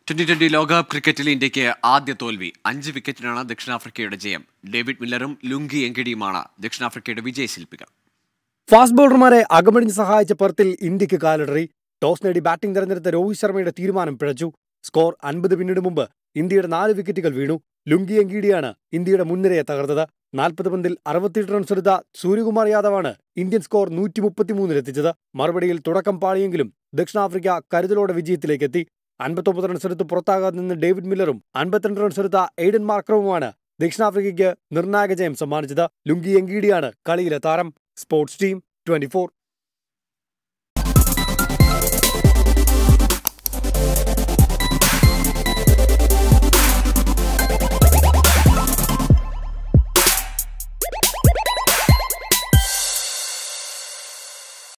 twenty twenty ലോകകപ്പ് ക്രിക്കറ്റിൽ ഇന്ത്യക്ക് ആദ്യ തോൽവി അഞ്ച് വിക്കറ്റിനാണ് ദക്ഷിണാഫ്രിക്കയുടെ ജയം ഡേവിഡ് മില്ലറും ലുങ്കി എങ്കിടിയുമാണ് ദക്ഷിണാഫ്രിക്കയുടെ വിജയശില്പികൾ ഫാസ്റ്റ് ബോളർമാരെ അകമടിഞ്ഞ് സഹായിച്ച പെർത്തിൽ ഇന്ത്യക്ക് കാലിടറി ടോസ് നേടി ബാറ്റിംഗ് തെരഞ്ഞെടുത്ത രോഹിത് ശർമ്മയുടെ തീരുമാനം പിഴച്ചു സ്കോർ അൻപത് പിന്നീട് മുമ്പ് ഇന്ത്യയുടെ നാല് വിക്കറ്റുകൾ വീണു ലുങ്കി എങ്കിടിയാണ് ഇന്ത്യയുടെ മുൻനിരയെ തകർത്തത് നാൽപ്പത് പന്തിൽ അറുപത്തിയെട്ട് റൺസ് എടുത്ത സൂര്യകുമാർ യാദവാണ് ഇന്ത്യൻ സ്കോർ നൂറ്റി മുപ്പത്തിമൂന്നിലെത്തിച്ചത് മറുപടിയിൽ തുടക്കം പാളിയെങ്കിലും ദക്ഷിണാഫ്രിക്ക കരുതലോടെ വിജയത്തിലേക്ക് എത്തി അൻപത്തൊമ്പത് റൺസ് എടുത്ത് പുറത്താകാതെ നിന്ന് ഡേവിഡ് മില്ലറും അൻപത്തിരണ്ട് റൺസ് എടുത്ത എയ്ഡൻ മാർക്രവുമാണ് ദക്ഷിണാഫ്രിക്കയ്ക്ക് നിർണായക ജയം സമ്മാനിച്ചത് ലുങ്കി എങ്കിടിയാണ് കളിയിലെ താരം സ്പോർട്സ് ടീം ട്വന്റി